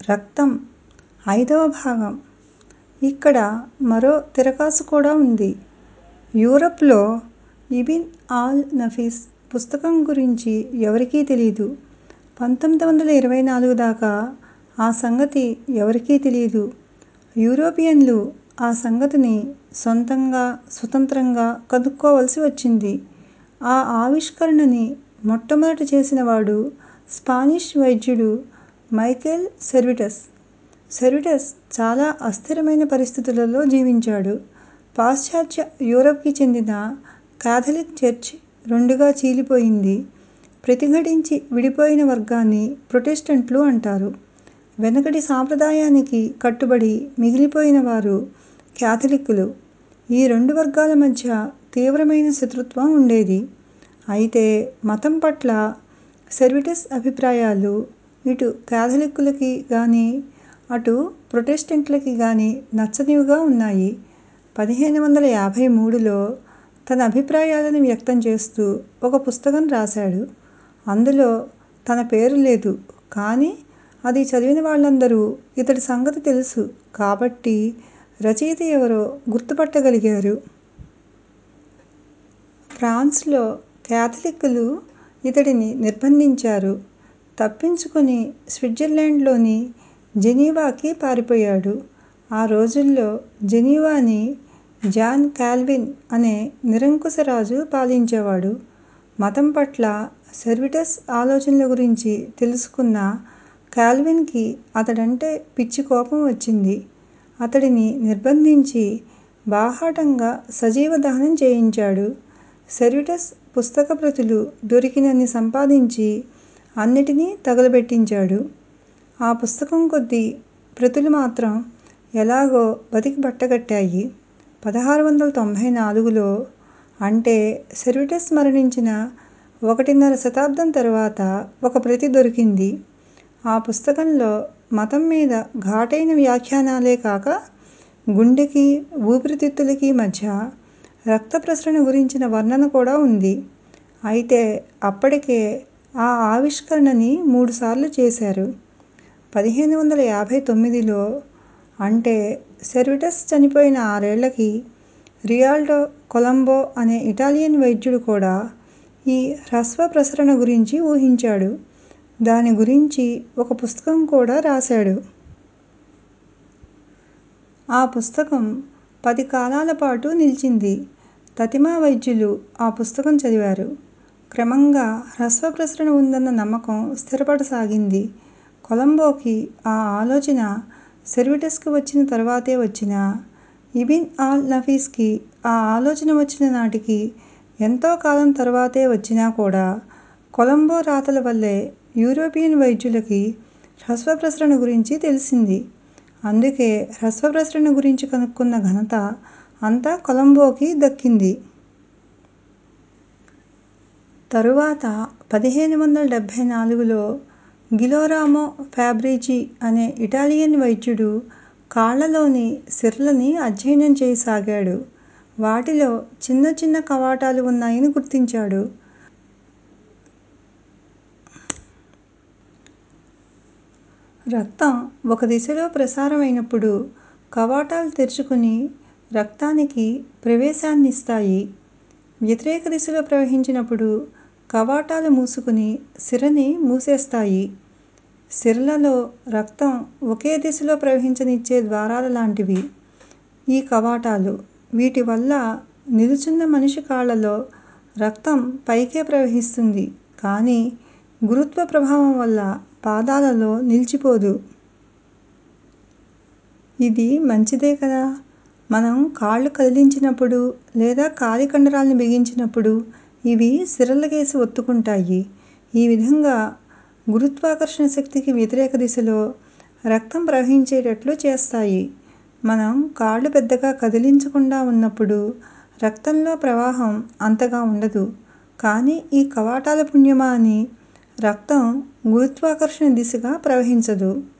రక్తం ఐదవ భాగం ఇక్కడ మరో తిరకాసు కూడా ఉంది యూరప్లో ఇబిన్ ఆల్ నఫీస్ పుస్తకం గురించి ఎవరికీ తెలీదు పంతొమ్మిది వందల ఇరవై నాలుగు దాకా ఆ సంగతి ఎవరికీ తెలీదు యూరోపియన్లు ఆ సంగతిని సొంతంగా స్వతంత్రంగా కనుక్కోవలసి వచ్చింది ఆ ఆవిష్కరణని మొట్టమొదట చేసినవాడు స్పానిష్ వైద్యుడు మైకేల్ సెర్విటస్ సెర్విటస్ చాలా అస్థిరమైన పరిస్థితులలో జీవించాడు పాశ్చాత్య యూరప్ కి చెందిన కాథలిక్ చర్చ్ రెండుగా చీలిపోయింది ప్రతిఘటించి విడిపోయిన వర్గాన్ని ప్రొటెస్టంట్లు అంటారు వెనకటి సాంప్రదాయానికి కట్టుబడి మిగిలిపోయిన వారు కాథలిక్కులు ఈ రెండు వర్గాల మధ్య తీవ్రమైన శత్రుత్వం ఉండేది అయితే మతం పట్ల సెర్విటస్ అభిప్రాయాలు ఇటు కాథలిక్కులకి గానీ అటు ప్రొటెస్టంట్లకి గానీ నచ్చనివిగా ఉన్నాయి పదిహేను వందల యాభై మూడులో తన అభిప్రాయాలను వ్యక్తం చేస్తూ ఒక పుస్తకం రాశాడు అందులో తన పేరు లేదు కానీ అది చదివిన వాళ్ళందరూ ఇతడి సంగతి తెలుసు కాబట్టి రచయిత ఎవరో గుర్తుపట్టగలిగారు ఫ్రాన్స్ లో కాథలిక్కులు ఇతడిని నిర్బంధించారు తప్పించుకుని స్విట్జర్లాండ్ లోని జెనీవాకి పారిపోయాడు ఆ రోజుల్లో జెనీవాని జాన్ కాల్విన్ అనే నిరంకుశ రాజు పాలించేవాడు మతం పట్ల సెర్విటస్ ఆలోచనల గురించి తెలుసుకున్న కాల్విన్ కి అతడంటే పిచ్చి కోపం వచ్చింది అతడిని నిర్బంధించి బాహాటంగా సజీవ దహనం చేయించాడు సెర్విటస్ పుస్తక ప్రతులు దొరికినన్ని సంపాదించి అన్నిటినీ తగలబెట్టించాడు ఆ పుస్తకం కొద్దీ ప్రతులు మాత్రం ఎలాగో బతికి బట్టకట్టాయి పదహారు వందల తొంభై నాలుగులో అంటే సెర్విటస్ మరణించిన ఒకటిన్నర శతాబ్దం తరువాత ఒక ప్రతి దొరికింది ఆ పుస్తకంలో మతం మీద ఘాటైన వ్యాఖ్యానాలే కాక గుండెకి ఊపిరితిత్తులకి మధ్య రక్త ప్రసరణ గురించిన వర్ణన కూడా ఉంది అయితే అప్పటికే ఆ ఆవిష్కరణని మూడుసార్లు చేశారు పదిహేను వందల యాభై తొమ్మిదిలో అంటే సెర్విటస్ చనిపోయిన ఆరేళ్ళకి రియాల్డో కొలంబో అనే ఇటాలియన్ వైద్యుడు కూడా ఈ హ్రస్వ ప్రసరణ గురించి ఊహించాడు దాని గురించి ఒక పుస్తకం కూడా రాశాడు ఆ పుస్తకం పది కాలాల పాటు నిలిచింది తతిమా వైద్యులు ఆ పుస్తకం చదివారు క్రమంగా హ్రస్వ ప్రసరణ ఉందన్న నమ్మకం స్థిరపడసాగింది కొలంబోకి ఆ ఆలోచన సెర్విటస్ కి వచ్చిన తరువాతే వచ్చినా ఇబిన్ ఆల్ నఫీస్ కి ఆ ఆలోచన వచ్చిన నాటికి ఎంతో కాలం తరువాతే వచ్చినా కూడా కొలంబో రాతల వల్లే యూరోపియన్ వైద్యులకి హ్రస్వ ప్రసరణ గురించి తెలిసింది అందుకే హ్రస్వ ప్రసరణ గురించి కనుక్కున్న ఘనత అంతా కొలంబోకి దక్కింది తరువాత పదిహేను వందల డెబ్భై నాలుగులో గిలోరామో ఫ్యాబ్రిజీ అనే ఇటాలియన్ వైద్యుడు కాళ్ళలోని సిరలని అధ్యయనం చేయసాగాడు వాటిలో చిన్న చిన్న కవాటాలు ఉన్నాయని గుర్తించాడు రక్తం ఒక దిశలో ప్రసారం అయినప్పుడు కవాటాలు తెరుచుకుని రక్తానికి ప్రవేశాన్నిస్తాయి వ్యతిరేక దిశలో ప్రవహించినప్పుడు కవాటాలు మూసుకుని సిరని మూసేస్తాయి సిరలలో రక్తం ఒకే దిశలో ప్రవహించనిచ్చే ద్వారాల లాంటివి ఈ కవాటాలు వీటి వల్ల నిలుచున్న మనిషి కాళ్ళలో రక్తం పైకే ప్రవహిస్తుంది కానీ గురుత్వ ప్రభావం వల్ల పాదాలలో నిలిచిపోదు ఇది మంచిదే కదా మనం కాళ్ళు కదిలించినప్పుడు లేదా కాలి కండరాల్ని బిగించినప్పుడు ఇవి సిరలకేసి ఒత్తుకుంటాయి ఈ విధంగా గురుత్వాకర్షణ శక్తికి వ్యతిరేక దిశలో రక్తం ప్రవహించేటట్లు చేస్తాయి మనం కాళ్ళు పెద్దగా కదిలించకుండా ఉన్నప్పుడు రక్తంలో ప్రవాహం అంతగా ఉండదు కానీ ఈ కవాటాల పుణ్యమా అని రక్తం గురుత్వాకర్షణ దిశగా ప్రవహించదు